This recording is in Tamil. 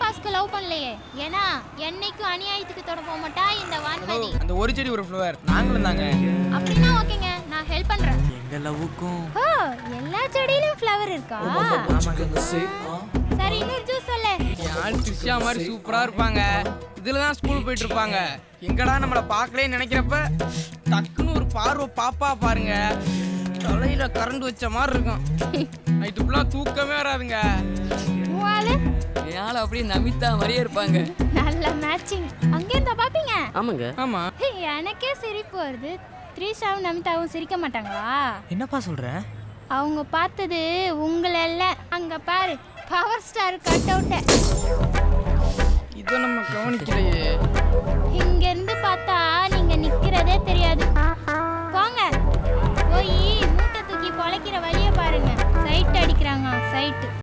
பாஸ்க்கு லவ் பண்ணலையே ஏன்னா என்னைக்கும் அநியாயத்துக்கு தொட போக மாட்டா இந்த வான்மதி அந்த ஒரு செடி ஒரு ஃப்ளவர் நாங்களும் தாங்க அப்படின்னா ஓகேங்க நான் ஹெல்ப் பண்றேன் எங்க லவ்வுக்கும் ஓ எல்லா செடியிலும் ஃப்ளவர் இருக்கா சரி இன்னொரு ஜூஸ் சொல்லு என் ஆள் த்ரிஷா மாதிரி சூப்பரா இருப்பாங்க இதுல தான் ஸ்கூல் போயிட்டு இருப்பாங்க எங்கடா நம்மள பார்க்கலே நினைக்கிறப்ப டக்குன்னு ஒரு பார்வை பாப்பா பாருங்க தலையில கரண்ட் வச்ச மாதிரி இருக்கும் நைட்டு ஃபுல்லாக தூக்கமே வராதுங்க மூவாலு என் ஆள் அப்படியே நமிதா மாதிரியே இருப்பாங்க நல்ல மேட்சிங் அங்கே இருந்தா பாப்பீங்க ஆமாங்க ஆமா ஹே, எனக்கே சிரிப்பு வருது த்ரீஷாவும் நமிதாவும் சிரிக்க மாட்டாங்களா என்னப்பா சொல்ற அவங்க பார்த்தது உங்களை எல்லாம் அங்க பாரு பவர் ஸ்டார் கட் அவுட்ட இதை நம்ம கவனிக்கலையே இங்க இருந்து பார்த்தா நீங்க நிக்கிறதே தெரியாது போங்க போய் மூட்டை தூக்கி பொழைக்கிற வழியை பாருங்க சைட் அடிக்கிறாங்க சைட்டு